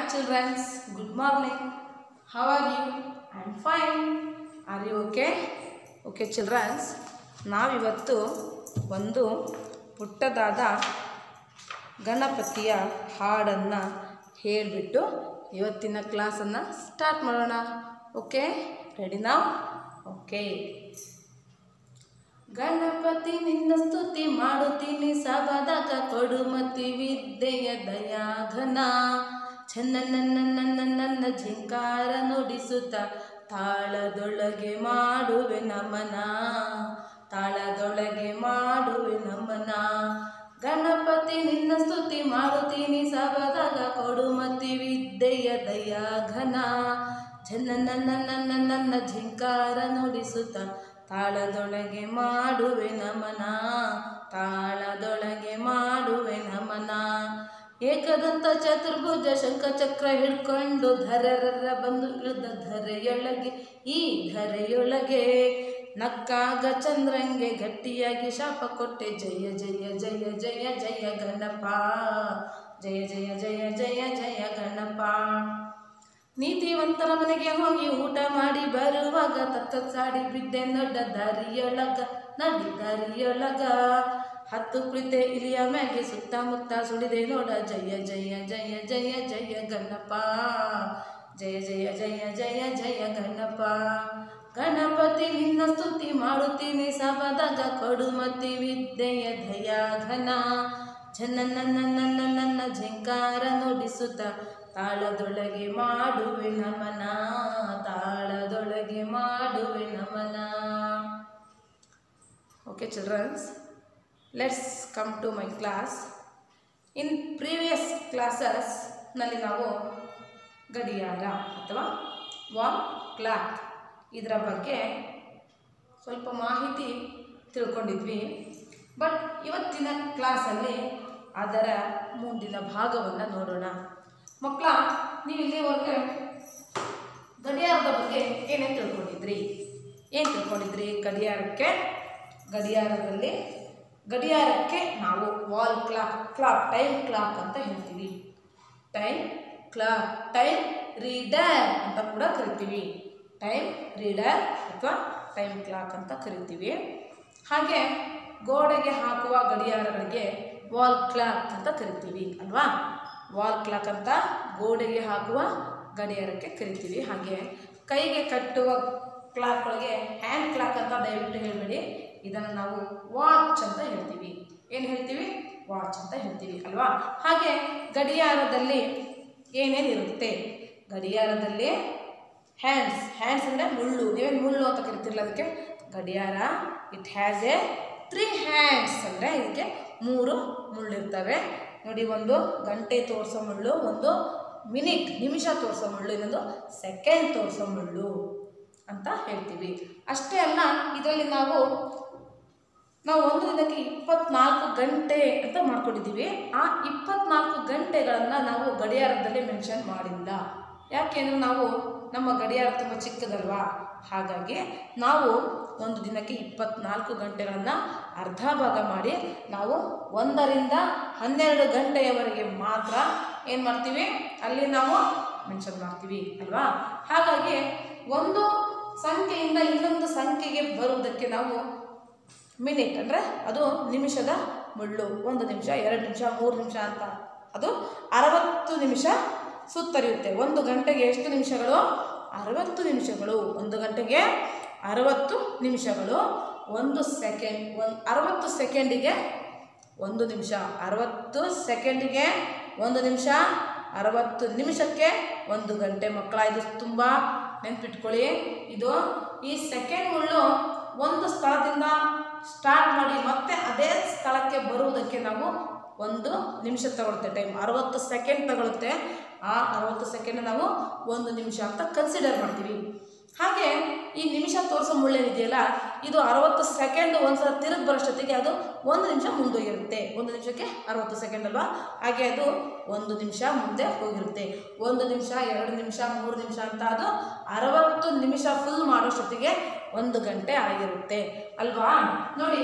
childrens. Good morning. How are you? I'm fine. Are you okay? Okay, childrens. ನಾವಿವತ್ತು ಒಂದು ಪುಟ್ಟದಾದ ಗಣಪತಿಯ ಹಾಡನ್ನು ಹೇಳಿಬಿಟ್ಟು ಇವತ್ತಿನ ಕ್ಲಾಸನ್ನು ಸ್ಟಾರ್ಟ್ ಮಾಡೋಣ ಓಕೆ ರೆಡಿ ನಾವು ಓಕೆ ಗಣಪತಿ ನಿನ್ನ ಸ್ತುತಿ ಮಾಡುತ್ತೀನಿ ಸಬದಾಗ ಕೊಡುಮತಿ ವಿದ್ಯೆಯ ದಯಾಘನ ಚನ್ನ ನನ್ನ ನನ್ನ ನನ್ನ ಝಿಂಕಾರ ನುಡಿಸುತ್ತ ತಾಳದೊಳಗೆ ಮಾಡುವೆ ನಮನ ತಾಳದೊಳಗೆ ಮಾಡುವೆ ನಮನ ಗಣಪತಿ ನಿನ್ನ ಸ್ತುತಿ ಮಾಡುತ್ತೀನಿ ಸಬದಾಗ ಕೊಡುಮತಿ ವಿದ್ಯೆಯ ದಯಾಘನ ಚನ್ನ ನನ್ನ ನನ್ನ ನನ್ನ ಝಿಂಕಾರ ನುಡಿಸುತ್ತ ತಾಳದೊಳಗೆ ಮಾಡುವೆ ನಮನ ತಾಳದೊಳಗೆ ಮಾಡುವೆ ನಮನ ಏಕದಂತ ಚತುರ್ಭುಜ ಶಂಖಚಕ್ರ ಹಿಡ್ಕೊಂಡು ಧರರರ ಬಂದು ಇಳಿದ ಧರೆಯೊಳಗೆ ಈ ಧರೆಯೊಳಗೆ ನಕ್ಕಾಗ ಚಂದ್ರಂಗೆ ಗಟ್ಟಿಯಾಗಿ ಶಾಪ ಕೊಟ್ಟೆ ಜಯ ಜಯ ಜಯ ಜಯ ಜಯ ಗಣಪ ಜಯ ಜಯ ಜಯ ಜಯ ಜಯ ಗಣಪ ನೀತಿವಂತರ ಮನೆಗೆ ಹೋಗಿ ಊಟ ಮಾಡಿ ಬರುವಾಗ ತತ್ತ ಸಾಡಿ ಬಿದ್ದೆ ದೊಡ್ಡ ದಾರಿಯೊಳಗ ನಡಿ ದಾರಿಯೊಳಗ ಹತ್ತು ಕುಳಿತೆ ಇಲಿಯ ಮ್ಯಾಗೆ ಸುತ್ತಮುತ್ತ ಸುಳಿದೆ ನೋಡ ಜಯ ಜಯ ಜಯ ಜಯ ಜಯ ಗಣಪ ಜಯ ಜಯ ಜಯ ಜಯ ಜಯ ಗಣಪ ಗಣಪತಿ ನಿನ್ನ ಸ್ತುತಿ ಮಾಡುತ್ತೀನಿ ಸಬದಾಗ ಕೊಡುಮತಿ ವಿದ್ಯೆಯ ದಯಾಘನ ಜನ ನನ್ನ ನನ್ನ ನನ್ನ ಝಂಕಾರ ನುಡಿಸುತ್ತ ತಾಳದೊಳಗೆ ಮಾಡುವೆ ನಮನ ತಾಳದೊಳಗೆ ಮಾಡುವೆ ನಮನ okay childrens let's come to my class in previous classes ನಲ್ಲಿ ನಾವು ಗಡಿಯಾರ ಅಥವಾ ವಾಲ್ ಕ್ಲಾಕ್ ಇದರ ಬಗ್ಗೆ ಸ್ವಲ್ಪ ಮಾಹಿತಿ ತಿಳ್ಕೊಂಡಿದ್ವಿ ಬಟ್ ಇವತ್ತಿನ ಕ್ಲಾಸಲ್ಲಿ ಅದರ ಮುಂದಿನ ಭಾಗವನ್ನು ನೋಡೋಣ ಮಕ್ಕಳ ನೀವು ಇಲ್ಲಿವರೆಗೆ ಗಡಿಯಾರದ ಬಗ್ಗೆ ಏನೇನು ತಿಳ್ಕೊಂಡಿದ್ರಿ ಏನು ತಿಳ್ಕೊಂಡಿದ್ರಿ ಗಡಿಯಾರಕ್ಕೆ ಗಡಿಯಾರದಲ್ಲಿ ಗಡಿಯಾರಕ್ಕೆ ನಾವು wall clock clock time clock ಅಂತ ಹೇಳ್ತೀವಿ ಟೈಮ್ ಕ್ಲಾಕ್ ಟೈಮ್ ರೀಡರ್ ಅಂತ ಕೂಡ ಕರಿತೀವಿ ಟೈಮ್ ರೀಡರ್ ಅಥವಾ ಟೈಮ್ ಕ್ಲಾಕ್ ಅಂತ ಕರಿತೀವಿ ಹಾಗೆ ಗೋಡೆಗೆ ಹಾಕುವ ಗಡಿಯಾರಗಳಿಗೆ ವಾಲ್ ಕ್ಲಾಕ್ ಅಂತ ಕರಿತೀವಿ ಅಲ್ವಾ ವಾಲ್ ಕ್ಲಾಕ್ ಅಂತ ಗೋಡೆಗೆ ಹಾಕುವ ಗಡಿಯಾರಕ್ಕೆ ಕರಿತೀವಿ ಹಾಗೆ ಕೈಗೆ ಕಟ್ಟುವ ಕ್ಲಾಕ್ಗಳಿಗೆ ಹ್ಯಾಂಡ್ ಕ್ಲಾಕ್ ಅಂತ ದಯವಿಟ್ಟು ಹೇಳಬೇಡಿ ಇದನ್ನು ನಾವು ವಾಚ್ ಅಂತ ಹೇಳ್ತೀವಿ ಏನು ಹೇಳ್ತೀವಿ ವಾಚ್ ಅಂತ ಹೇಳ್ತೀವಿ ಅಲ್ವಾ ಹಾಗೆ ಗಡಿಯಾರದಲ್ಲಿ ಏನೇನಿರುತ್ತೆ ಗಡಿಯಾರದಲ್ಲಿ ಹ್ಯಾಂಡ್ಸ್ ಹ್ಯಾಂಡ್ಸ್ ಅಂದರೆ ಮುಳ್ಳು ನೀವೇನು ಮುಳ್ಳು ಅಂತ ಕರಿತಿರಲ್ಲ ಅದಕ್ಕೆ ಗಡಿಯಾರ it has a three hands ಅಂದರೆ ಇದಕ್ಕೆ ಮೂರು ಮುಳ್ಳಿರ್ತವೆ ನೋಡಿ ಒಂದು ಗಂಟೆ ತೋರಿಸೋ ಮುಳ್ಳು ಒಂದು ಮಿನಿಟ್ ನಿಮಿಷ ತೋರಿಸೋ ಮುಳ್ಳು ಇನ್ನೊಂದು ಸೆಕೆಂಡ್ ತೋರಿಸೋ ಮುಳ್ಳು ಅಂತ ಹೇಳ್ತೀವಿ ಅಷ್ಟೇ ಅಲ್ಲ ಇದರಲ್ಲಿ ನಾವು ನಾವು ಒಂದು ದಿನಕ್ಕೆ ಇಪ್ಪತ್ನಾಲ್ಕು ಗಂಟೆ ಅಂತ ಮಾಡ್ಕೊಂಡಿದ್ದೀವಿ ಆ ಇಪ್ಪತ್ನಾಲ್ಕು ಗಂಟೆಗಳನ್ನು ನಾವು ಗಡಿಯಾರದಲ್ಲಿ ಮೆನ್ಷನ್ ಮಾಡಿಲ್ಲ ಯಾಕೆಂದರೆ ನಾವು ನಮ್ಮ ಗಡಿಯಾರ ತುಂಬ ಚಿಕ್ಕದಲ್ವಾ ಹಾಗಾಗಿ ನಾವು ಒಂದು ದಿನಕ್ಕೆ ಇಪ್ಪತ್ನಾಲ್ಕು ಗಂಟೆಗಳನ್ನು ಅರ್ಧ ಭಾಗ ಮಾಡಿ ನಾವು ಒಂದರಿಂದ ಹನ್ನೆರಡು ಗಂಟೆಯವರೆಗೆ ಮಾತ್ರ ಏನು ಮಾಡ್ತೀವಿ ಅಲ್ಲಿ ನಾವು ಮೆನ್ಷನ್ ಮಾಡ್ತೀವಿ ಅಲ್ವಾ ಹಾಗಾಗಿ ಒಂದು ಸಂಖ್ಯೆಯಿಂದ ಇನ್ನೊಂದು ಸಂಖ್ಯೆಗೆ ಬರುವುದಕ್ಕೆ ನಾವು ಮಿನಿಟ್ ಅಂದರೆ ಅದು ನಿಮಿಷದ ಮುಳ್ಳು ಒಂದು ನಿಮಿಷ ಎರಡು ನಿಮಿಷ ಮೂರು ನಿಮಿಷ ಅಂತ ಅದು ಅರವತ್ತು ನಿಮಿಷ ಸುತ್ತರಿಯುತ್ತೆ ಒಂದು ಗಂಟೆಗೆ ಎಷ್ಟು ನಿಮಿಷಗಳು ಅರವತ್ತು ನಿಮಿಷಗಳು ಒಂದು ಗಂಟೆಗೆ ಅರವತ್ತು ನಿಮಿಷಗಳು ಒಂದು ಸೆಕೆಂಡ್ ಒಂದು ಅರವತ್ತು ಸೆಕೆಂಡಿಗೆ ಒಂದು ನಿಮಿಷ ಅರವತ್ತು ಸೆಕೆಂಡಿಗೆ ಒಂದು ನಿಮಿಷ ಅರವತ್ತು ನಿಮಿಷಕ್ಕೆ ಒಂದು ಗಂಟೆ ಮಕ್ಕಳ ಇದು ತುಂಬ ನೆನ್ಪಿಟ್ಕೊಳ್ಳಿ ಇದು ಈ ಸೆಕೆಂಡ್ ಮುಳ್ಳು ಒಂದು ಸ್ಥಳದಿಂದ ಸ್ಟಾರ್ಟ್ ಮಾಡಿ ಮತ್ತೆ ಅದೇ ಸ್ಥಳಕ್ಕೆ ಬರುವುದಕ್ಕೆ ನಾವು ಒಂದು ನಿಮಿಷ ತಗೊಳುತ್ತೆ ಟೈಮ್ ಅರವತ್ತು ಸೆಕೆಂಡ್ ತಗೊಳುತ್ತೆ ಆ ಅರವತ್ತು ಸೆಕೆಂಡ್ ನಾವು ಒಂದು ನಿಮಿಷ ಅಂತ ಕನ್ಸಿಡರ್ ಮಾಡ್ತೀವಿ ಹಾಗೆ ಈ ನಿಮಿಷ ತೋರಿಸೋ ಮುಳ್ಳೇನಿದೆಯಲ್ಲ ಇದು ಅರವತ್ತು ಸೆಕೆಂಡ್ ಒಂದ್ಸಲ ತಿರುಗಿ ಬರೋಷ್ಟೊತ್ತಿಗೆ ಅದು ಒಂದು ನಿಮಿಷ ಮುಂದೋಗಿರುತ್ತೆ ಒಂದು ನಿಮಿಷಕ್ಕೆ ಅರವತ್ತು ಸೆಕೆಂಡ್ ಅಲ್ವಾ ಹಾಗೆ ಅದು ಒಂದು ನಿಮಿಷ ಮುಂದೆ ಹೋಗಿರುತ್ತೆ ಒಂದು ನಿಮಿಷ ಎರಡು ನಿಮಿಷ ಮೂರು ನಿಮಿಷ ಅಂತ ಅದು ಅರವತ್ತು ನಿಮಿಷ ಫುಲ್ ಮಾಡೋಷ್ಟೊತ್ತಿಗೆ ಒಂದು ಗಂಟೆ ಆಗಿರುತ್ತೆ ಅಲ್ವಾ ನೋಡಿ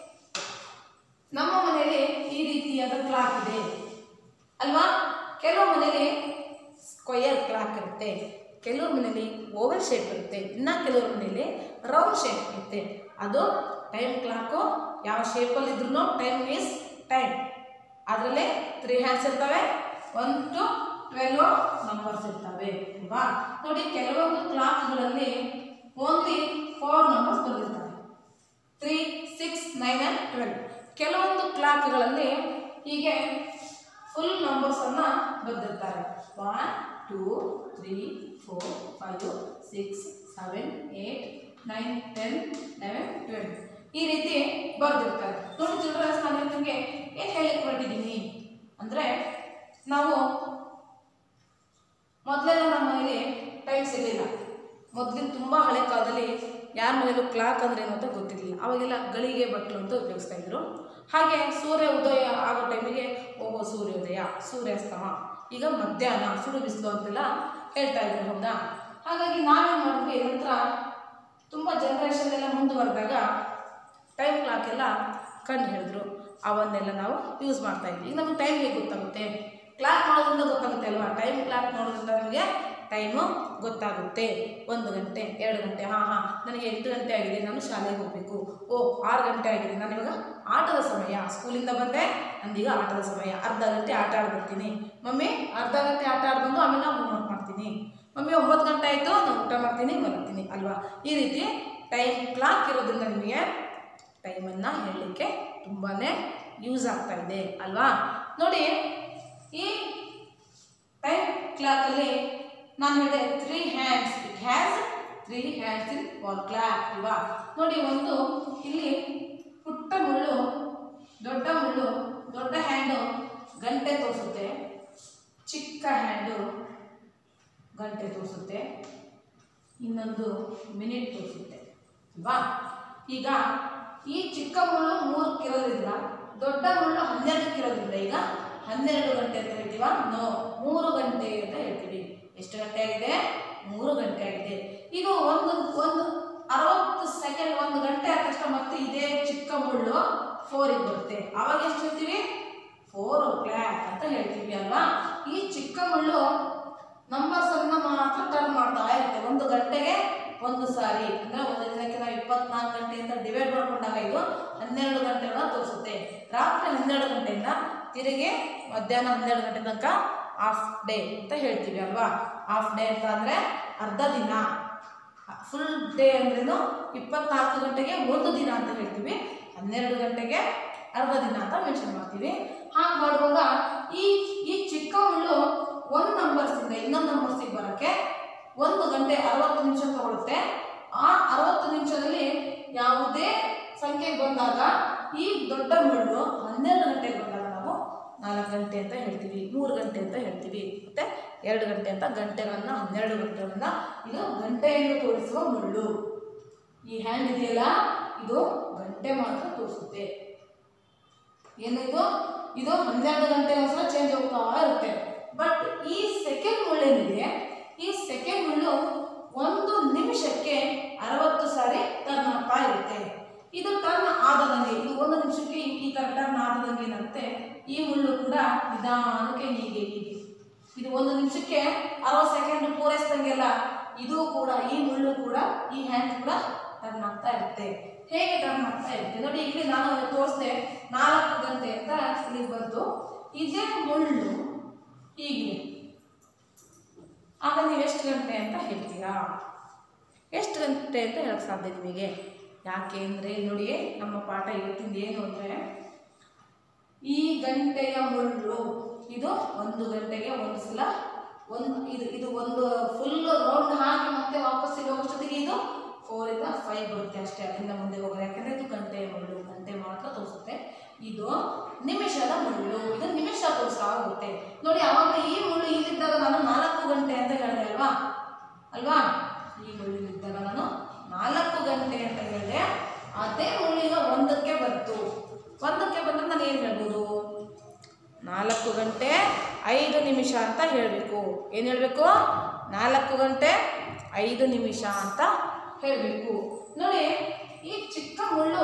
ನಮ್ಮ ಮನೆಯಲ್ಲಿ ಈ ರೀತಿಯಾದ ಕ್ಲಾಕ್ ಇದೆ ಅಲ್ವಾ ಕೆಲವು ಮನೆಯಲ್ಲಿ ಸ್ಕ್ವಯರ್ ಕ್ಲಾಕ್ ಇರುತ್ತೆ ಕೆಲವ್ರ ಮನೇಲಿ ಓವಲ್ ಶೇಪ್ ಇರುತ್ತೆ ಇನ್ನು ಕೆಲವ್ರ ಮನೇಲಿ ರೌಂಡ್ ಶೇಪ್ ಇರುತ್ತೆ ಅದು ಟೈಮ್ ಕ್ಲಾಕು ಯಾವ ಶೇಪಲ್ಲಿ ಇದ್ರೂ ಟೈಮ್ ಈಸ್ ಟೈಮ್ ಅದರಲ್ಲಿ ತ್ರೀ ಹ್ಯಾಂಡ್ಸ್ ಇರ್ತವೆ ಒನ್ ಟು ಟ್ವೆಲ್ವ್ ನಂಬರ್ಸ್ ಇರ್ತವೆ ಅಲ್ವಾ ನೋಡಿ ಕೆಲವೊಂದು ಕ್ಲಾಕ್ಗಳಲ್ಲಿ ಓನ್ಲಿ ಫೋರ್ ನಂಬರ್ಸ್ ಬರೆದಿರ್ತವೆ three six nine and twelve ಕೆಲವೊಂದು ಕ್ಲಾಕ್ಗಳಲ್ಲಿ ಹೀಗೆ ಫುಲ್ ನಂಬರ್ಸನ್ನು ಬರೆದಿರ್ತಾರೆ one two three four five six seven eight nine ten eleven twelve ಈ ರೀತಿ ಬರೆದಿರ್ತಾರೆ ನೋಡಿ ಚಿಲ್ಡ್ರನ್ಸ್ ನಾನು ನಿಮಗೆ ಏನು ಹೇಳಕ್ಕೆ ಹೊರಟಿದ್ದೀನಿ ಅಂದರೆ ನಾವು ಮೊದಲೆಲ್ಲ ನಮ್ಮ ಮನೇಲಿ ಟೈಮ್ಸ್ ಇರಲಿಲ್ಲ ಮೊದಲಿನ ತುಂಬ ಹಳೆ ಕಾಲದಲ್ಲಿ ಯಾರ ಮನೇಲೂ ಕ್ಲಾಕ್ ಅಂದ್ರೆ ಏನು ಅಂತ ಗೊತ್ತಿರಲಿಲ್ಲ ಅವಾಗೆಲ್ಲ ಗಳಿಗೆ ಬಟ್ಲು ಅಂತ ಉಪಯೋಗಿಸ್ತಾ ಇದ್ರು ಹಾಗೆ ಸೂರ್ಯ ಉದಯ ಆಗೋ ಟೈಮಿಗೆ ಓಹೋ ಸೂರ್ಯೋದಯ ಸೂರ್ಯಾಸ್ತಮ ಈಗ ಮಧ್ಯಾಹ್ನ ಸುಡು ಬಿಸಿಲು ಅಂತೆಲ್ಲ ಹೇಳ್ತಾ ಇದ್ರು ಹೌದಾ ಹಾಗಾಗಿ ನಾವೇನು ಮಾಡಿದ್ವಿ ನಂತರ ತುಂಬ ಜನ್ರೇಷನ್ ಎಲ್ಲ ಮುಂದುವರೆದಾಗ ಟೈಮ್ ಕ್ಲಾಕ್ ಎಲ್ಲ ಕಂಡು ಹಿಡಿದ್ರು ಅವನ್ನೆಲ್ಲ ನಾವು ಯೂಸ್ ಮಾಡ್ತಾ ಇದ್ವಿ ಈಗ ನಮಗೆ ಟೈಮ್ ಹೇಗೆ ಗೊತ್ತಾಗುತ್ತೆ ಕ್ಲಾಕ್ ಮಾಡೋದ್ರಿಂದ ಗೊತ್ತಾಗುತ್ತೆ ಅಲ್ವಾ ಟೈಮ್ ಕ್ಲಾಕ್ ನೋಡೋದ್ರಿಂದ ನಮಗೆ ಟೈಮು ಗೊತ್ತಾಗುತ್ತೆ ಒಂದು ಗಂಟೆ ಎರಡು ಗಂಟೆ ಹಾಂ ಹಾಂ ನನಗೆ ಎಂಟು ಗಂಟೆ ಆಗಿದೆ ನಾನು ಶಾಲೆಗೆ ಹೋಗಬೇಕು ಓ ಆರು ಗಂಟೆ ಆಗಿದೆ ನಾನು ಇವಾಗ ಆಟದ ಸಮಯ ಸ್ಕೂಲಿಂದ ಬಂದೆ ನಂದೀಗ ಆಟದ ಸಮಯ ಅರ್ಧ ಗಂಟೆ ಆಟ ಆಡ್ಬಿಡ್ತೀನಿ ಮಮ್ಮಿ ಅರ್ಧ ಗಂಟೆ ಆಟ ಆಡ್ಬಂದು ಆಮೇಲೆ ನಾನು ಹೋಮ್ವರ್ಕ್ ಮಾಡ್ತೀನಿ ಮಮ್ಮಿ ಒಂಬತ್ತು ಗಂಟೆ ಆಯಿತು ನಾನು ಊಟ ಮಾಡ್ತೀನಿ ಮಲಗ್ತೀನಿ ಅಲ್ವಾ ಈ ರೀತಿ ಟೈಮ್ ಕ್ಲಾಕ್ ಇರೋದ್ರಿಂದ ನಿಮಗೆ ಟೈಮನ್ನು ಹೇಳಲಿಕ್ಕೆ ತುಂಬಾ ಯೂಸ್ ಆಗ್ತಾ ಇದೆ ಅಲ್ವಾ ನೋಡಿ ಈ ಟೈಮ್ ಕ್ಲಾಕಲ್ಲಿ ನಾನು ಹೇಳಿದೆ three hands it has three hands in one clock ಅಲ್ವಾ ನೋಡಿ ಒಂದು ಇಲ್ಲಿ ಪುಟ್ಟ ಮುಳ್ಳು ದೊಡ್ಡ ಮುಳ್ಳು ದೊಡ್ಡ ಹ್ಯಾಂಡು ಗಂಟೆ ತೋರಿಸುತ್ತೆ ಚಿಕ್ಕ ಹ್ಯಾಂಡು ಗಂಟೆ ತೋರಿಸುತ್ತೆ ಇನ್ನೊಂದು ಮಿನಿಟ್ ತೋರಿಸುತ್ತೆ ಅಲ್ವಾ ಈಗ ಈ ಚಿಕ್ಕ ಮುಳ್ಳು ಮೂರಕ್ಕಿರೋದ್ರಿಂದ ದೊಡ್ಡ ಮುಳ್ಳು ಹನ್ನೆರಡಕ್ಕಿರೋದ್ರಿಂದ ಈಗ ಹನ್ನೆರಡು ಗಂಟೆ ಅಂತ ಹೇಳ್ತೀವ ನೋ ಮೂರು ಗಂಟೆ ಅಂತ ಹೇಳ್ತೀವಿ ಎಷ್ಟು ಗಂಟೆ ಆಗಿದೆ ಮೂರು ಗಂಟೆ ಆಗಿದೆ ಇದು ಒಂದು ಒಂದು ಅರವತ್ತು ಸೆಕೆಂಡ್ ಒಂದು ಗಂಟೆ ಆದ ತಕ್ಷಣ ಮತ್ತೆ ಇದೇ ಚಿಕ್ಕ ಮುಳ್ಳು ಫೋರಿಗೆ ಬರುತ್ತೆ ಆವಾಗ ಎಷ್ಟು ಹೇಳ್ತೀವಿ ಫೋರ್ ಓ ಕ್ಲಾಕ್ ಅಂತ ಹೇಳ್ತೀವಿ ಅಲ್ವಾ ಈ ಚಿಕ್ಕ ಮುಳ್ಳು ನಂಬರ್ಸ್ ಅನ್ನ ಮಾತ್ರ ಟರ್ನ್ ಮಾಡ್ತಾ ಇರುತ್ತೆ ಒಂದು ಗಂಟೆಗೆ ಒಂದು ಸಾರಿ ಅಂದ್ರೆ ಒಂದು ದಿನಕ್ಕೆ ನಾವು ಇಪ್ಪತ್ನಾಲ್ಕು ಗಂಟೆ ಅಂತ ಡಿವೈಡ್ ಮಾಡ್ಕೊಂಡಾಗ ಇದು ಹನ್ನೆರಡು ಗಂಟೆಗಳ ತೋರಿಸುತ್ತೆ ರಾತ್ರಿ ಹನ್ನೆರಡು ಗಂಟೆಯಿಂದ ತಿರುಗಿ ಮಧ್ಯಾಹ್ನ ಹನ್ನೆರಡು ಗಂಟೆ ತನಕ ಹಾಫ್ ಡೇ ಅಂತ ಹೇಳ್ತೀವಿ ಅಲ್ವಾ ಹಾಫ್ ಡೇ ಅಂತ ಅಂದ್ರೆ ಅರ್ಧ ದಿನ ಫುಲ್ ಡೇ ಅಂದ್ರೇನು ಇಪ್ಪತ್ನಾಲ್ಕು ಗಂಟೆಗೆ ಒಂದು ದಿನ ಅಂತ ಹೇಳ್ತೀವಿ ಹನ್ನೆರಡು ಗಂಟೆಗೆ ಅರ್ಧ ದಿನ ಅಂತ ಮೆನ್ಷನ್ ಮಾಡ್ತೀವಿ ಹಾಗೆ ಮಾಡುವಾಗ ಈ ಈ ಚಿಕ್ಕ ಮುಳ್ಳು ಒಂದು ನಂಬರ್ಸಿಂದ ಇನ್ನೊಂದು ನಂಬರ್ಸಿಗೆ ಬರೋಕ್ಕೆ ಒಂದು ಗಂಟೆ ಅರವತ್ತು ನಿಮಿಷ ತಗೊಳುತ್ತೆ ಆ ಅರವತ್ತು ನಿಮಿಷದಲ್ಲಿ ಯಾವುದೇ ಸಂಖ್ಯೆಗೆ ಬಂದಾಗ ಈ ದೊಡ್ಡ ಮುಳ್ಳು ಹನ್ನೆರಡು ಗಂಟೆಗೆ ಬಂದಾಗ ನಾವು ನಾಲ್ಕು ಗಂಟೆ ಅಂತ ಹೇಳ್ತೀವಿ ಮೂರು ಗಂಟೆ ಅಂತ ಹೇಳ್ತೀವಿ ಮತ್ತೆ ಎರಡು ಗಂಟೆ ಅಂತ ಗಂಟೆಗಳನ್ನ ಹನ್ನೆರಡು ಗಂಟೆಗಳನ್ನ ಇದು ಗಂಟೆಯನ್ನು ತೋರಿಸುವ ಮುಳ್ಳು ಈ ಹ್ಯಾಂಡ್ ಇದೆಯಲ್ಲ ಇದು ಗಂಟೆ ಮಾತ್ರ ತೋರಿಸುತ್ತೆ ಏನು ಇದು ಇದು ಹನ್ನೆರಡು ಗಂಟೆ ಒಂದ್ಸಲ ಚೇಂಜ್ ಹೋಗ್ತಾ ಇರುತ್ತೆ ಬಟ್ ಈ ಸೆಕೆಂಡ್ ಮುಳ್ಳೇನಿದೆ ಈ ಸೆಕೆಂಡ್ ಮುಳ್ಳು ಒಂದು ನಿಮಿಷಕ್ಕೆ ಅರವತ್ತು ಸಾರಿ ಟರ್ನ್ ಆಗ್ತಾ ಇರುತ್ತೆ ಇದು ಟರ್ನ್ ಆದದಂಗೆ ಇದು ಒಂದು ನಿಮಿಷಕ್ಕೆ ಈ- ಈ ಥರ ಟರ್ನ್ ಆದದಂಗೆ ಏನಾಗುತ್ತೆ ಈ ಮುಳ್ಳು ಕೂಡ ನಿಧಾನಕ್ಕೆ ಹೀಗೆ ಹೀಗೆ ಇದು ಒಂದು ನಿಮಿಷಕ್ಕೆ ಅರವತ್ತು ಸೆಕೆಂಡ್ ಪೂರೈಸಿದಂಗೆಲ್ಲ ಇದು ಕೂಡ ಈ ಮುಳ್ಳು ಕೂಡ ಈ ಹ್ಯಾಂಡ್ ಕೂಡ ಟರ್ನ್ ಆಗ್ತಾ ಇರುತ್ತೆ ಹೇಗೆ ಟರ್ನ್ ಆಗ್ತಾ ಇರುತ್ತೆ ನೋಡಿ ಇಲ್ಲಿ ನಾನು ತೋರಿಸಿದೆ ನಾಲ್ಕು ಗಂಟೆ ಅಂತ ಇಲ್ಲಿ ಬಂತು ಇದೇ ಮುಳ್ಳು ಹೀಗಿದೆ ಆಗ ನೀವು ಎಷ್ಟು ಗಂಟೆ ಅಂತ ಹೇಳ್ತೀರಾ ಎಷ್ಟು ಗಂಟೆ ಅಂತ ಹೇಳಕ್ಕೆ ಸಾಧ್ಯ ನಿಮಗೆ ಯಾಕೆ ಅಂದರೆ ನೋಡಿ ನಮ್ಮ ಪಾಠ ಇವತ್ತಿಂದ ಏನು ಅಂದರೆ ಈ ಗಂಟೆಯ ಮುಳ್ಳು ಇದು ಒಂದು ಗಂಟೆಗೆ ಒಂದು ಸಲ ಒಂದು ಇದು ಇದು ಒಂದು ಫುಲ್ ರೌಂಡ್ ಹಾಕಿ ಮತ್ತೆ ವಾಪಸ್ ಇಲ್ಲಿ ಹೋಗೋಷ್ಟೊತ್ತಿಗೆ ಇದು ಫೋರಿಂದ ಫೈವ್ ಬರುತ್ತೆ ಅಷ್ಟೇ ಅದರಿಂದ ಮುಂದೆ ಹೋಗೋದು ಯಾಕಂದರೆ ಇದು ಗಂಟೆಯ ಮುಳ್ಳು ಗಂಟೆ ಮಾತ್ರ ತೋರಿಸುತ್ತೆ ಇದು ನಿಮಿಷದ ಮುಳ್ಳು ಇದು ನಿಮಿಷ ತೋರಿಸ್ತಾ ಹೋಗುತ್ತೆ ನೋಡಿ ಅವಾಗ ಈ ಮುಳ್ಳು ಇಲ್ಲಿದ್ದಾಗ ನಾನು ನಾಲ್ಕು ಗಂಟೆ ಅಂತ ಹೇಳಿದೆ ಅಲ್ವಾ ಅಲ್ವಾ ಈ ಮುಳ್ಳಿದ್ದಾಗ ನಾನು ನಾಲ್ಕು ಗಂಟೆ ಅಂತ ಹೇಳಿದೆ ಅದೇ ಮುಳ್ಳಿಗ ಒಂದಕ್ಕೆ ಬಂತು ಒಂದಕ್ಕೆ ಬಂದ್ರೆ ನಾನು ಏನು ಹೇಳ್ಬೋದು ನಾಲ್ಕು ಗಂಟೆ ಐದು ನಿಮಿಷ ಅಂತ ಹೇಳಬೇಕು ಏನು ಹೇಳಬೇಕು ನಾಲ್ಕು ಗಂಟೆ ಐದು ನಿಮಿಷ ಅಂತ ಹೇಳಬೇಕು ನೋಡಿ ಈ ಚಿಕ್ಕ ಮುಳ್ಳು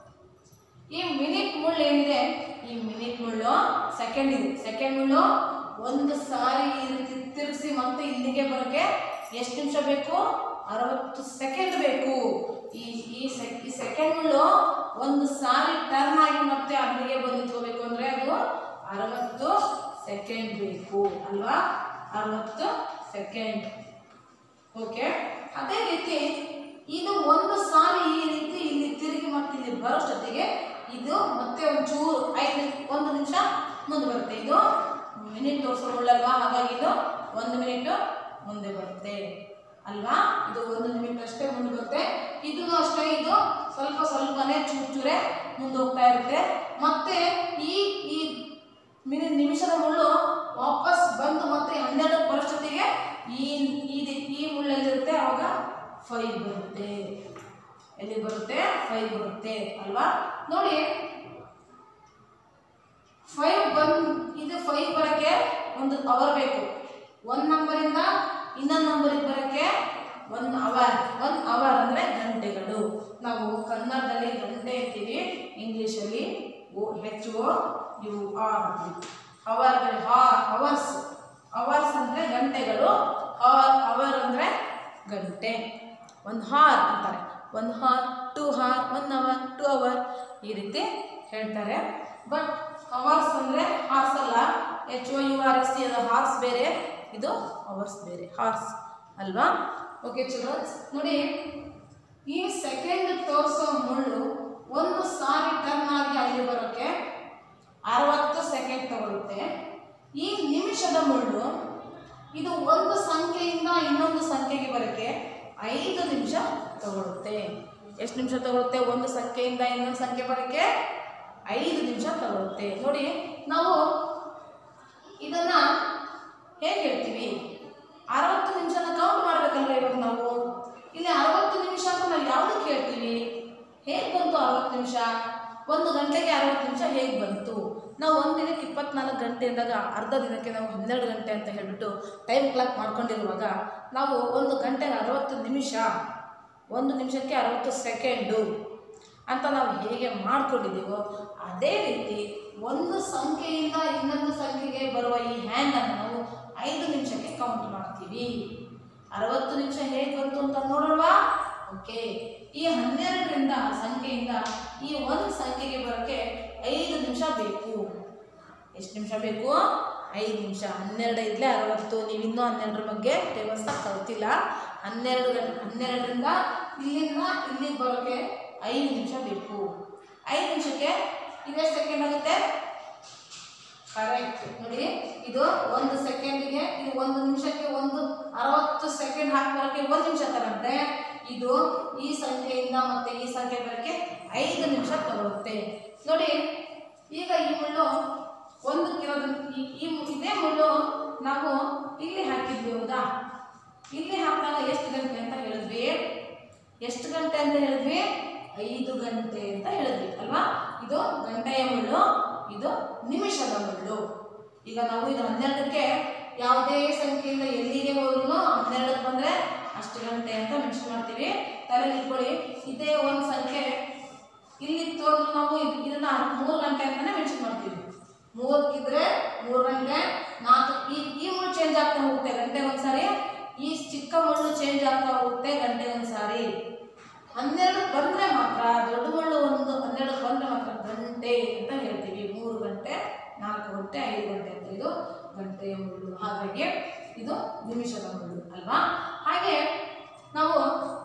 ಈ ಮಿನಿಟ್ ಮುಳ್ಳು ಏನಿದೆ ಈ ಮಿನಿಟ್ ಮುಳ್ಳು ಸೆಕೆಂಡ್ ಇದೆ ಸೆಕೆಂಡ್ ಮುಳ್ಳು ಒಂದು ಸಾರಿ ಈ ರೀತಿ ತಿರುಗಿಸಿ ಮತ್ತೆ ಇಲ್ಲಿಗೆ ಬರೋಕ್ಕೆ ಎಷ್ಟು ನಿಮಿಷ ಬೇಕು ಅರವತ್ತು ಸೆಕೆಂಡ್ ಬೇಕು ಈ ಈ ಸೆಕ್ ಈ ಸೆಕೆಂಡ್ಗಳು ಒಂದು ಸಾರಿ ಟರ್ನ್ ಆಗಿ ಮತ್ತೆ ಅಲ್ಲಿಗೆ ಬಂದು ನಿಂತ್ಕೋಬೇಕು ಅಂದರೆ ಅದು ಅರವತ್ತು ಸೆಕೆಂಡ್ ಬೇಕು ಅಲ್ವಾ ಅರವತ್ತು ಸೆಕೆಂಡ್ ಓಕೆ ಅದೇ ರೀತಿ ಇದು ಒಂದು ಸಾರಿ ಈ ರೀತಿ ಇಲ್ಲಿ ತಿರುಗಿ ಮತ್ತೆ ಇಲ್ಲಿ ಬರೋಷ್ಟೊತ್ತಿಗೆ ಇದು ಮತ್ತೆ ಒಂಚೂರು ಐದು ಒಂದು ನಿಮಿಷ ಮುಂದೆ ಬರುತ್ತೆ ಇದು ಮಿನಿಟ್ ತೋರಿಸೋಳ್ಳಲ್ವಾ ಹಾಗಾಗಿ ಇದು ಒಂದು ಮಿನಿಟ್ ಮುಂದೆ ಬರುತ್ತೆ ಅಲ್ವಾ ಇದು ಒಂದು ನಿಮಿಟ್ ಅಷ್ಟೇ ಮುಂದೆ ಬರುತ್ತೆ ಇದು ಅಷ್ಟೇ ಇದು ಸ್ವಲ್ಪ ಸ್ವಲ್ಪನೇ ಚೂರು ಚೂರೇ ಮುಂದೆ ಹೋಗ್ತಾ ಇರುತ್ತೆ ಮತ್ತೆ ಈ ಈ ಮಿನಿ ನಿಮಿಷದ ಮುಳ್ಳು ವಾಪಸ್ ಬಂದು ಮತ್ತೆ ಹನ್ನೆರಡು ಬರೋಷ್ಟೊತ್ತಿಗೆ ಈ ಈ ಈ ಮುಳ್ಳಲ್ಲಿರುತ್ತೆ ಆವಾಗ ಫೈವ್ ಬರುತ್ತೆ ಎಲ್ಲಿ ಬರುತ್ತೆ ಫೈವ್ ಬರುತ್ತೆ ಅಲ್ವಾ ನೋಡಿ ಫೈವ್ ಬಂದ್ ಇದು ಫೈವ್ ಬರೋಕ್ಕೆ ಒಂದು ಅವರ್ ಬೇಕು ಒಂದು ನಂಬರಿಂದ ಇನ್ನೊಂದು ನಂಬರಿಗೆ ಬರೋಕ್ಕೆ ಒನ್ ಅವರ್ ಒನ್ ಅವರ್ ಅಂದರೆ ಗಂಟೆಗಳು ನಾವು ಕನ್ನಡದಲ್ಲಿ ಗಂಟೆ ಅಂತೀವಿ ಇಂಗ್ಲೀಷಲ್ಲಿ O H O U R ಅಂತೀವಿ ಅವರ್ ಹಾ ಅವರ್ಸ್ ಅವರ್ಸ್ ಅಂದರೆ ಗಂಟೆಗಳು ಅವರ್ ಅವರ್ ಅಂದರೆ ಗಂಟೆ ಒಂದು ಹಾರ್ ಅಂತಾರೆ ಒಂದು hour two hour one hour two hour ಈ ರೀತಿ ಹೇಳ್ತಾರೆ ಬಟ್ ಅವರ್ಸ್ ಅಂದರೆ ಹಾರ್ಸ್ ಅಲ್ಲ H O U R S C ಅದು ಹಾರ್ಸ್ ಬೇರೆ ಇದು ಅವರ್ಸ್ ಬೇರೆ ಹಾರ್ಸ್ ಅಲ್ವಾ ಓಕೆ ಚಿಲ್ಡ್ರನ್ಸ್ ನೋಡಿ ಈ ಸೆಕೆಂಡ್ ತೋರಿಸೋ ಮುಳ್ಳು ಒಂದು ಸಾರಿ ಟರ್ನ್ ಆಗಿ ಅಲ್ಲಿ ಬರೋಕ್ಕೆ ಅರವತ್ತು ಸೆಕೆಂಡ್ ತಗೊಳುತ್ತೆ ಈ ನಿಮಿಷದ ಮುಳ್ಳು ಇದು ಒಂದು ಸಂಖ್ಯೆಯಿಂದ ಇನ್ನೊಂದು ಸಂಖ್ಯೆಗೆ ಬರೋಕ್ಕೆ ಐದು ನಿಮಿಷ ತಗೊಳುತ್ತೆ ಎಷ್ಟು ನಿಮಿಷ ತಗೊಳುತ್ತೆ ಒಂದು ಸಂಖ್ಯೆಯಿಂದ ಇನ್ನೊಂದು ಸಂಖ್ಯೆ ಬರೋಕ್ಕೆ ಐದು ನಿಮಿಷ ತಗೊಳುತ್ತೆ ನೋಡಿ ನಾವು ಇದನ್ನ ಹೇಗೆ ಹೇಳ್ತೀವಿ ಅರವತ್ತು ನಿಮಿಷನ ಕೌಂಟ್ ಮಾಡ್ಬೇಕಲ್ವ ಇವಾಗ ನಾವು ಇಲ್ಲಿ ಅರವತ್ತು ನಿಮಿಷ ಅಂತ ನಾವು ಯಾವುದಕ್ಕೆ ಹೇಳ್ತೀವಿ ಹೇಗೆ ಬಂತು ಅರವತ್ತು ನಿಮಿಷ ಒಂದು ಗಂಟೆಗೆ ಅರವತ್ತು ನಿಮಿಷ ಹೇಗೆ ಬಂತು ನಾವು ಒಂದು ದಿನಕ್ಕೆ ಇಪ್ಪತ್ನಾಲ್ಕು ಗಂಟೆ ಅಂದಾಗ ಅರ್ಧ ದಿನಕ್ಕೆ ನಾವು ಹನ್ನೆರಡು ಗಂಟೆ ಅಂತ ಹೇಳಿಬಿಟ್ಟು ಟೈಮ್ ಕ್ಲಾಕ್ ಮಾಡ್ಕೊಂಡಿರುವಾಗ ನಾವು ಒಂದು ಗಂಟೆಗೆ ಅರವತ್ತು ನಿಮಿಷ ಒಂದು ನಿಮಿಷಕ್ಕೆ ಅರವತ್ತು ಸೆಕೆಂಡು ಅಂತ ನಾವು ಹೇಗೆ ಮಾಡ್ಕೊಂಡಿದ್ದೀವೋ ಅದೇ ರೀತಿ ಒಂದು ಸಂಖ್ಯೆಯಿಂದ ಇನ್ನೊಂದು ಸಂಖ್ಯೆಗೆ ಬರುವ ಈ ಹ್ಯಾಂಡನ್ನು ನಾವು ಐದು ನಿಮಿಷಕ್ಕೆ ಕೌಂಟ್ ಮಾಡ್ತೀವಿ ಅರವತ್ತು ನಿಮಿಷ ಹೇಗೆ ಬಂತು ಅಂತ ನೋಡೋಣವಾ ಓಕೆ ಈ ಹನ್ನೆರಡರಿಂದ ಸಂಖ್ಯೆಯಿಂದ ಈ ಒಂದು ಸಂಖ್ಯೆಗೆ ಬರೋಕ್ಕೆ ಐದು ನಿಮಿಷ ಬೇಕು ಎಷ್ಟು ನಿಮಿಷ ಬೇಕು ಐದು ನಿಮಿಷ ಹನ್ನೆರಡು ಇದ್ಲೇ ಅರವತ್ತು ನೀವು ಇನ್ನೂ ಹನ್ನೆರಡರ ಬಗ್ಗೆ ಟೇಬಲ್ಸ್ನ ಕಲ್ತಿಲ್ಲ ಹನ್ನೆರಡು ಗಂಟೆ ಹನ್ನೆರಡರಿಂದ ಇಲ್ಲಿಂದ ಇಲ್ಲಿಗೆ ಬರೋಕ್ಕೆ ಐದು ನಿಮಿಷ ಬೇಕು ಐದು ನಿಮಿಷಕ್ಕೆ ಇದೆಷ್ಟು ಸೆಕೆಂಡ್ ಆಗುತ್ತೆ ಕರೆಕ್ಟ್ ನೋಡಿ ಇದು ಒಂದು ಸೆಕೆಂಡಿಗೆ ಇದು ಒಂದು ನಿಮಿಷಕ್ಕೆ ಒಂದು ಅರವತ್ತು ಸೆಕೆಂಡ್ ಹಾಕಿ ಬರೋಕ್ಕೆ ಒಂದು ನಿಮಿಷ ತಗೊಂಡ್ರೆ ಇದು ಈ ಸಂಖ್ಯೆಯಿಂದ ಮತ್ತೆ ಈ ಸಂಖ್ಯೆ ಬರೋಕ್ಕೆ ಐದು ನಿಮಿಷ ತಗೊಳುತ್ತೆ ನೋಡಿ ಈಗ ಈ ಮುಳ್ಳು ಒಂದು ಕಿಲೋದ ಈ ಈ ಮು- ಇದೇ ಮುಳ್ಳು ನಾವು ಇಲ್ಲಿ ಹಾಕಿದ್ವಿ ಹೌದಾ ಇಲ್ಲಿ ಹಾಕಿದಾಗ ಎಷ್ಟು ಗಂಟೆ ಅಂತ ಹೇಳಿದ್ವಿ ಎಷ್ಟು ಗಂಟೆ ಅಂತ ಹೇಳಿದ್ವಿ ಐದು ಗಂಟೆ ಅಂತ ಹೇಳಿದ್ವಿ ಅಲ್ವಾ ಇದು ಗಂಟೆಯ ಮುಳ್ಳು ಇದು ನಿಮಿಷದ ಮುಳ್ಳು ಈಗ ನಾವು ಇದು ಹನ್ನೆರಡಕ್ಕೆ ಯಾವುದೇ ಸಂಖ್ಯೆಯಿಂದ ಎಲ್ಲಿಗೆ ಹೋದ್ರು ಹನ್ನೆರಡಕ್ಕೆ ಬಂದರೆ ಅಷ್ಟು ಗಂಟೆ ಅಂತ ಮೆನ್ಷನ್ ಮಾಡ್ತೀವಿ ತಲೆ ಇಟ್ಕೊಳ್ಳಿ ಇದೇ ಒಂದು ಸಂಖ್ಯೆ ಇಲ್ಲಿ ತೋರಿದ್ರು ನಾವು ಇದ್- ಇದನ್ನ ಮೂರು ಗಂಟೆ ಅಂತಾನೆ ಮೆನ್ಷನ್ ಮಾಡ್ತೀವಿ ಮೂರಕ್ಕಿದ್ರೆ ಮೂರು ಗಂಟೆ ನಾಲ್ಕು ಈ ಈ ಮುಳ್ಳು ಚೇಂಜ್ ಆಗ್ತಾ ಹೋಗುತ್ತೆ ಗಂಟೆ ಒಂದ್ಸಾರಿ ಈ ಚಿಕ್ಕ ಮುಳ್ಳು ಚೇಂಜ್ ಆಗ್ತಾ ಹೋಗುತ್ತೆ ಗಂಟೆ ಒಂದ್ಸಾರಿ ಹನ್ನೆರಡು ಬಂದರೆ ಮಾತ್ರ ದೊಡ್ಡ ಮುಳ್ಳು ಒಂದು ಹನ್ನೆರಡು ಬಂದರೆ ಮಾತ್ರ ಗಂಟೆ ಅಂತ ಹೇಳ್ತೀವಿ ಮೂರು ಗಂಟೆ ನಾಲ್ಕು ಗಂಟೆ ಐದು ಗಂಟೆ ಅಂತ ಇದು ಗಂಟೆಯ ಮುಳ್ಳು ಹಾಗಾಗಿ ಇದು ನಿಮಿಷದ ಮುಳ್ಳು ಅಲ್ವಾ ಹಾಗೆ ನಾವು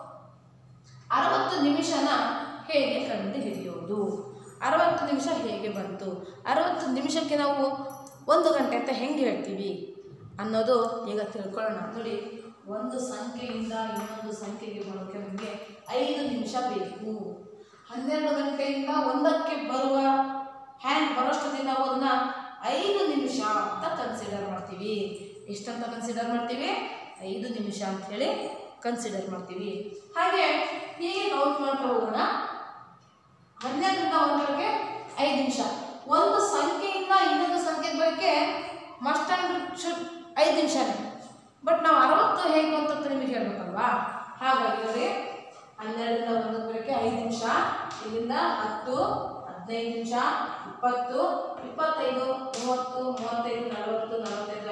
ಅರವತ್ತು ನಿಮಿಷನ ಹೇಗೆ ಕಂಡು ಹಿಡಿಯೋದು ಅರವತ್ತು ನಿಮಿಷ ಹೇಗೆ ಬಂತು ಅರವತ್ತು ನಿಮಿಷಕ್ಕೆ ನಾವು ಒಂದು ಗಂಟೆ ಅಂತ ಹೆಂಗೆ ಹೇಳ್ತೀವಿ ಅನ್ನೋದು ಈಗ ತಿಳ್ಕೊಳ್ಳೋಣ ನೋಡಿ ಒಂದು ಸಂಖ್ಯೆಯಿಂದ ಇನ್ನೊಂದು ಸಂಖ್ಯೆಗೆ ಬರೋಕ್ಕೆ ನಮಗೆ ಐದು ನಿಮಿಷ ಬೇಕು ಹನ್ನೆರಡು ಗಂಟೆಯಿಂದ ಒಂದಕ್ಕೆ ಬರುವ ಹ್ಯಾಂಡ್ ಬರೋಷ್ಟೊತ್ತಿಗೆ ನಾವು ಅದನ್ನ ಐದು ನಿಮಿಷ ಅಂತ ಕನ್ಸಿಡರ್ ಮಾಡ್ತೀವಿ ಎಷ್ಟಂತ ಕನ್ಸಿಡರ್ ಮಾಡ್ತೀವಿ ಐದು ನಿಮಿಷ ಅಂತ ಹೇಳಿ ಕನ್ಸಿಡರ್ ಮಾಡ್ತೀವಿ ಹಾಗೆ ಹೀಗೆ ಕೌಂಟ್ ಮಾಡ್ತಾ ಹೋಗೋಣ ಹನ್ನೆರಡರಿಂದ ಒಂದರವರೆಗೆ ಐದು ನಿಮಿಷ ಒಂದು ಸಂಖ್ಯೆಯಿಂದ ಇನ್ನೊಂದು ಸಂಖ್ಯೆಗೆ ಬರೋಕ್ಕೆ ಮಸ್ಟ್ ಅಂಡ್ ಶುಡ್ ಐದು ನಿಮಿಷನೇ ಬಟ್ ನಾವು ಅರವತ್ತು ಹೇಗೆ ಬಂತು ಅಂತ ನಿಮಗೆ ಹೇಳ್ಬೇಕಲ್ವಾ ಹಾಗಾಗಿ ನೋಡಿ ಹನ್ನೆರಡರಿಂದ ಒಂದಕ್ಕೆ ಬರೋಕ್ಕೆ ಐದು ನಿಮಿಷ ಇಲ್ಲಿಂದ ಹತ್ತು ಹದಿನೈದು ನಿಮಿಷ ಇಪ್ಪತ್ತು ಇಪ್ಪತ್ತೈದು ಮೂವತ್ತು ಮೂವತ್ತೈದು ನಲವತ್ತು ನಲವತ್ತೈದು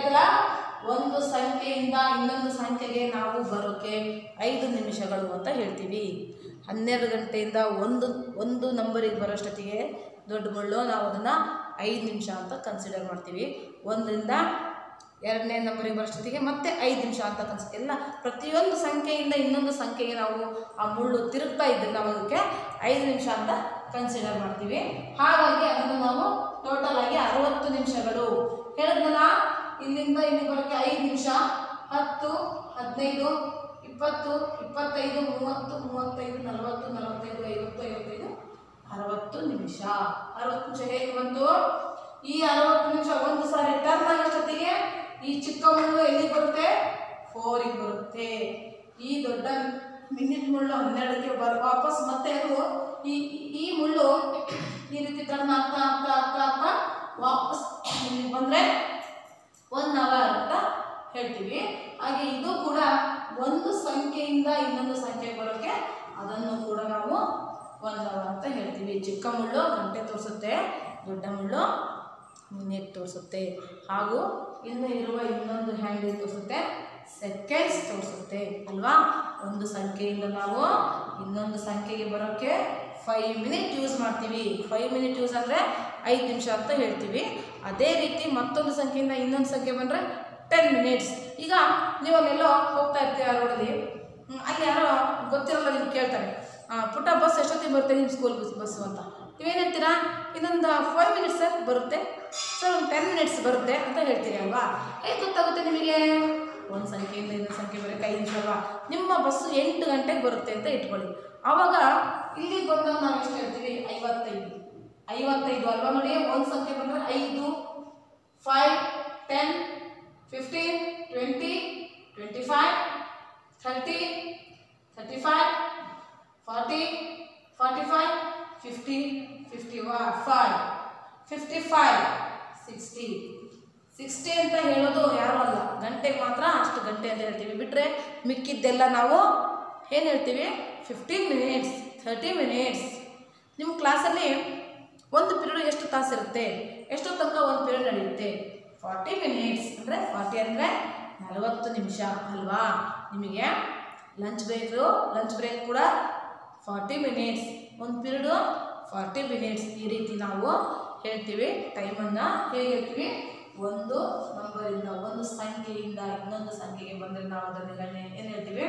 ಆಯ್ತಲ್ಲ ಒಂದು ಸಂಖ್ಯೆಯಿಂದ ಇನ್ನೊಂದು ಸಂಖ್ಯೆಗೆ ನಾವು ಬರೋಕ್ಕೆ ಐದು ನಿಮಿಷಗಳು ಅಂತ ಹೇಳ್ತೀವಿ ಹನ್ನೆರಡು ಗಂಟೆಯಿಂದ ಒಂದು ಒಂದು ನಂಬರಿಗೆ ಬರೋಷ್ಟೊತ್ತಿಗೆ ದೊಡ್ಡ ಮುಳ್ಳು ನಾವು ಅದನ್ನು ಐದು ನಿಮಿಷ ಅಂತ ಕನ್ಸಿಡರ್ ಮಾಡ್ತೀವಿ ಒಂದರಿಂದ ಎರಡನೇ ನಂಬರಿಗೆ ಬರೋಷ್ಟೊತ್ತಿಗೆ ಮತ್ತೆ ಐದು ನಿಮಿಷ ಅಂತ ಕನ್ಸ್ ಎಲ್ಲ ಪ್ರತಿಯೊಂದು ಸಂಖ್ಯೆಯಿಂದ ಇನ್ನೊಂದು ಸಂಖ್ಯೆಗೆ ನಾವು ಆ ಮುಳ್ಳು ತಿರುಗ್ತಾ ಇದ್ದರೆ ನಾವು ಅದಕ್ಕೆ ಐದು ನಿಮಿಷ ಅಂತ ಕನ್ಸಿಡರ್ ಮಾಡ್ತೀವಿ ಹಾಗಾಗಿ ಅದನ್ನು ನಾವು ಟೋಟಲ್ ಆಗಿ ಅರವತ್ತು ನಿಮಿಷಗಳು ಹೇಳಿದ್ನಲ್ಲ ಇಲ್ಲಿಂದ ಇಲ್ಲಿ ಬರೋಕ್ಕೆ ಐದು ನಿಮಿಷ ಹತ್ತು ಹದಿನೈದು ಇಪ್ಪತ್ತು ಇಪ್ಪತ್ತೈದು ಮೂವತ್ತು ಮೂವತ್ತೈದು ನಲವತ್ತು ನಲವತ್ತೈದು ಐವತ್ತು ಐವತ್ತೈದು ಅರವತ್ತು ನಿಮಿಷ ಅರವತ್ತು ನಿಮಿಷ ಹೇಗೆ ಬಂತು ಈ ಅರವತ್ತು ನಿಮಿಷ ಒಂದು ಸಾರಿ ಟರ್ನ್ ಆಗೋಷ್ಟೊತ್ತಿಗೆ ಈ ಚಿಕ್ಕ ಮುಳ್ಳು ಎಲ್ಲಿಗೆ ಬರುತ್ತೆ ಫೋರಿಗೆ ಬರುತ್ತೆ ಈ ದೊಡ್ಡ ಮಿನಿಟ್ ಮುಳ್ಳು ಹನ್ನೆರಡಕ್ಕೆ ಬರ ವಾಪಸ್ ಮತ್ತೆ ಅದು ಈ ಈ- ಈ ಮುಳ್ಳು ಈ ರೀತಿ ಟರ್ನ್ ಆಗ್ತಾ ಆಗ್ತಾ ಆಗ್ತಾ ಆಗ್ತಾ ವಾಪಸ್ ಇಲ್ಲಿಗೆ ಬಂದರೆ ಒನ್ ಅವರ್ ಅಂತ ಹೇಳ್ತೀವಿ ಹಾಗೆ ಇದು ಕೂಡ ಒಂದು ಸಂಖ್ಯೆಯಿಂದ ಇನ್ನೊಂದು ಸಂಖ್ಯೆಗೆ ಬರೋಕ್ಕೆ ಅದನ್ನು ಕೂಡ ನಾವು ಒನ್ ಅವರ್ ಅಂತ ಹೇಳ್ತೀವಿ ಚಿಕ್ಕ ಮುಳ್ಳು ಗಂಟೆ ತೋರಿಸುತ್ತೆ ದೊಡ್ಡ ಮುಳ್ಳು ಮಿನಿಟ್ ತೋರಿಸುತ್ತೆ ಹಾಗೂ ಇನ್ನು ಇರುವ ಇನ್ನೊಂದು ಹ್ಯಾಂಡಲ್ ತೋರಿಸುತ್ತೆ ಸೆಕೆಂಡ್ಸ್ ತೋರಿಸುತ್ತೆ ಅಲ್ವಾ ಒಂದು ಸಂಖ್ಯೆಯಿಂದ ನಾವು ಇನ್ನೊಂದು ಸಂಖ್ಯೆಗೆ ಬರೋಕ್ಕೆ ಫೈವ್ ಮಿನಿಟ್ ಯೂಸ್ ಮಾಡ್ತೀವಿ ಫೈವ್ ಮಿನಿಟ್ ಯೂಸ್ ಅಂದರೆ ಐದು ನಿಮಿಷ ಅಂತ ಹೇಳ್ತೀವಿ ಅದೇ ರೀತಿ ಮತ್ತೊಂದು ಸಂಖ್ಯೆಯಿಂದ ಇನ್ನೊಂದು ಸಂಖ್ಯೆ ಬಂದರೆ ಟೆನ್ ಮಿನಿಟ್ಸ್ ಈಗ ನೀವು ಅಲ್ಲೆಲ್ಲೋ ಹೋಗ್ತಾ ಇರ್ತೀರ ರೋಡಲ್ಲಿ ಹ್ಮ್, ಅಲ್ಲಿ ಯಾರೋ ಗೊತ್ತಿರಲ್ಲ ನಿಮ್ಗೆ ಕೇಳ್ತಾರೆ ಆ, ಪುಟ್ಟ ಬಸ್ ಎಷ್ಟೊತ್ತಿಗೆ ಬರುತ್ತೆ ನಿಮ್ಮ ಸ್ಕೂಲ್ ಬಸ್ ಬಸ್ಸು ಅಂತ ನೀವೇನು ಹೇಳ್ತೀರಾ ಇನ್ನೊಂದು ಫೈವ್ ಮಿನಿಟ್ಸ್ ಬರುತ್ತೆ ಸರ್ ಒಂದು ಟೆನ್ ಮಿನಿಟ್ಸ್ ಬರುತ್ತೆ ಅಂತ ಹೇಳ್ತೀರಿ ಅಲ್ವಾ ಹೇಗೆ ಗೊತ್ತಾಗುತ್ತೆ ನಿಮಗೆ ಒಂದು ಸಂಖ್ಯೆಯಿಂದ ಇನ್ನೊಂದು ಸಂಖ್ಯೆ ಬರೋಕ್ಕೆ ಐದು ನಿಮಿಷ ಅಲ್ವಾ ನಿಮ್ಮ ಬಸ್ಸು ಎಂಟು ಗಂಟೆಗೆ ಬರುತ್ತೆ ಅಂತ ಇಟ್ಕೊಳ್ಳಿ ಆವಾಗ ಇಲ್ಲಿಗೆ ಬಂದಾಗ ನಾವು ಎಷ್ಟು ಹೇಳ್ತೀವಿ ಐವತ್ತೈದು ಐವತ್ತೈದು ಅಲ್ವಾ ನೋಡಿ ಒಂದು ಸಂಖ್ಯೆ ಬಂದರೆ ಐದು five ten fifteen twenty twenty five thirty thirty five forty forty five fifty fifty five fifty five sixty sixty ಅಂತ ಹೇಳೋದು ಯಾರು ಅಲ್ಲ ಗಂಟೆಗೆ ಮಾತ್ರ ಅಷ್ಟು ಗಂಟೆ ಅಂತ ಹೇಳ್ತೀವಿ ಬಿಟ್ಟರೆ ಮಿಕ್ಕಿದ್ದೆಲ್ಲ ನಾವು ಏನು ಹೇಳ್ತೀವಿ ಫಿಫ್ಟೀನ್ ಮಿನಿಟ್ಸ್ ಥರ್ಟಿ ಮಿನಿಟ್ಸ್ ನಿಮ್ಮ ಕ್ಲಾಸಲ್ಲಿ ಒಂದು ಪೀರಿಯಡ್ ಎಷ್ಟು ತಾಸು ಇರುತ್ತೆ ಎಷ್ಟೋ ತನಕ ಒಂದು ಪೀರಿಯಡ್ ನಡೆಯುತ್ತೆ ಫಾರ್ಟಿ ಮಿನಿಟ್ಸ್ ಅಂದರೆ ಫಾರ್ಟಿ ಅಂದರೆ ನಲವತ್ತು ನಿಮಿಷ ಅಲ್ವಾ ನಿಮಗೆ ಲಂಚ್ ಬ್ರೇಕು ಲಂಚ್ ಬ್ರೇಕ್ ಕೂಡ ಫಾರ್ಟಿ ಮಿನಿಟ್ಸ್ ಒಂದು ಪೀರಿಯಡು ಫಾರ್ಟಿ ಮಿನಿಟ್ಸ್ ಈ ರೀತಿ ನಾವು ಹೇಳ್ತೀವಿ ಟೈಮನ್ನು ಹೇಗೆ ಹೇಳ್ತೀವಿ ಒಂದು ನಂಬರಿಂದ ಒಂದು ಸಂಖ್ಯೆಯಿಂದ ಇನ್ನೊಂದು ಸಂಖ್ಯೆಗೆ ಬಂದರೆ ನಾವು ಅದನ್ನೆಲ್ಲ ಏನು ಹೇಳ್ತೀವಿ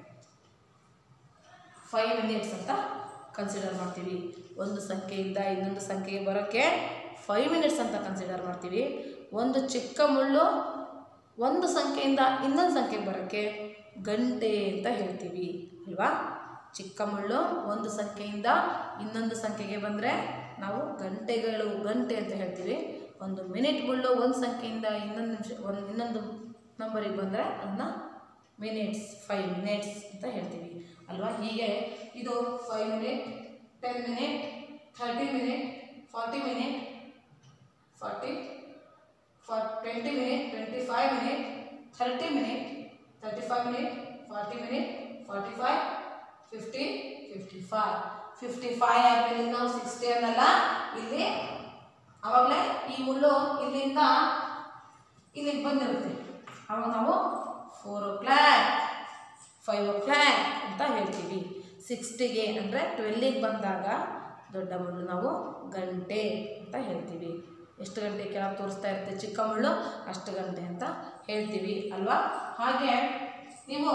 ಫೈವ್ ಮಿನಿಟ್ಸ್ ಅಂತ ಕನ್ಸಿಡರ್ ಮಾಡ್ತೀವಿ ಒಂದು ಸಂಖ್ಯೆಯಿಂದ ಇನ್ನೊಂದು ಸಂಖ್ಯೆಗೆ ಬರೋಕ್ಕೆ ಫೈವ್ ಮಿನಿಟ್ಸ್ ಅಂತ ಕನ್ಸಿಡರ್ ಮಾಡ್ತೀವಿ ಒಂದು ಚಿಕ್ಕ ಮುಳ್ಳು ಒಂದು ಸಂಖ್ಯೆಯಿಂದ ಇನ್ನೊಂದು ಸಂಖ್ಯೆಗೆ ಬರೋಕ್ಕೆ ಗಂಟೆ ಅಂತ ಹೇಳ್ತೀವಿ ಅಲ್ವಾ ಚಿಕ್ಕ ಮುಳ್ಳು ಒಂದು ಸಂಖ್ಯೆಯಿಂದ ಇನ್ನೊಂದು ಸಂಖ್ಯೆಗೆ ಬಂದರೆ ನಾವು ಗಂಟೆಗಳು ಗಂಟೆ ಅಂತ ಹೇಳ್ತೀವಿ ಒಂದು ಮಿನಿಟ್ ಮುಳ್ಳು ಒಂದು ಸಂಖ್ಯೆಯಿಂದ ಇನ್ನೊಂದು ನಿಮಿಷ ಒಂದು ಇನ್ನೊಂದು ನಂಬರಿಗೆ ಬಂದರೆ ಅದನ್ನ ಮಿನಿಟ್ಸ್ ಫೈವ್ ಮಿನಿಟ್ಸ್ ಅಂತ ಹೇಳ್ತೀವಿ ಅಲ್ವಾ ಹೀಗೆ ಇದು five minute ten minute thirty minute forty minute forty for twenty minute twenty five minute thirty minute thirty five minute forty minute forty five fifty fifty five fifty five ಆದಮೇಲೆ ನಾವು sixty ಅನ್ನಲ್ಲ ಇಲ್ಲಿ ಆವಾಗಲೇ ಈ ಮುಳ್ಳು ಇಲ್ಲಿಂದ ಇಲ್ಲಿಗೆ ಬಂದಿರುತ್ತೆ ಅವಾಗ ನಾವು four o'clock five o'clock ಅಂತ ಹೇಳ್ತೀವಿ ಸಿಕ್ಸ್ಟಿಗೆ ಅಂದರೆ ಟ್ವೆಲ್ಲಿಗೆ ಬಂದಾಗ ದೊಡ್ಡ ಮುಳ್ಳು ನಾವು ಗಂಟೆ ಅಂತ ಹೇಳ್ತೀವಿ ಎಷ್ಟು ಗಂಟೆ ಕೆಳಗೆ ತೋರಿಸ್ತಾ ಇರುತ್ತೆ ಚಿಕ್ಕ ಮುಳ್ಳು ಅಷ್ಟು ಗಂಟೆ ಅಂತ ಹೇಳ್ತೀವಿ ಅಲ್ವಾ ಹಾಗೆ ನೀವು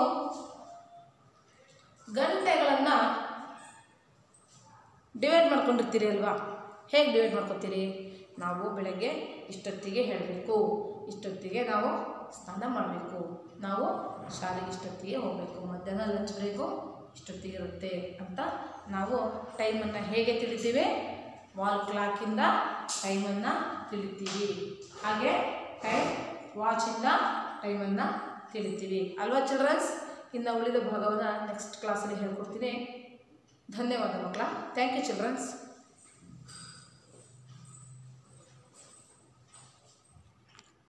ಗಂಟೆಗಳನ್ನು ಡಿವೈಡ್ ಮಾಡ್ಕೊಂಡಿರ್ತೀರಿ ಅಲ್ವಾ ಹೇಗೆ ಡಿವೈಡ್ ಮಾಡ್ಕೊತೀರಿ ನಾವು ಬೆಳಗ್ಗೆ ಇಷ್ಟೊತ್ತಿಗೆ ಹೇಳಬೇಕು ಇಷ್ಟೊತ್ತಿಗೆ ನಾವು ಸ್ನಾನ ಮಾಡಬೇಕು ನಾವು ಶಾಲೆಗೆ ಇಷ್ಟೊತ್ತಿಗೆ ಹೋಗಬೇಕು ಮಧ್ಯಾಹ್ನ ಲಂಚ್ ಬ್ರೇಕು ಇಷ್ಟೊತ್ತಿಗೆ ಇರುತ್ತೆ ಅಂತ ನಾವು ಟೈಮನ್ನು ಹೇಗೆ ತಿಳಿತೀವಿ ವಾಲ್ ಕ್ಲಾಕಿಂದ ಟೈಮನ್ನು ತಿಳಿತೀವಿ ಹಾಗೆ ಟೈಮ್ ವಾಚಿಂದ ಟೈಮನ್ನು ತಿಳಿತೀವಿ ಅಲ್ವಾ ಚಿಲ್ಡ್ರನ್ಸ್ ಇನ್ನು ಉಳಿದ ಭಾಗವನ್ನು ನೆಕ್ಸ್ಟ್ ಕ್ಲಾಸಲ್ಲಿ ಹೇಳ್ಕೊಡ್ತೀನಿ ಧನ್ಯವಾದ ಮಕ್ಕಳ ಥ್ಯಾಂಕ್ ಯು ಚಿಲ್ಡ್ರನ್ಸ್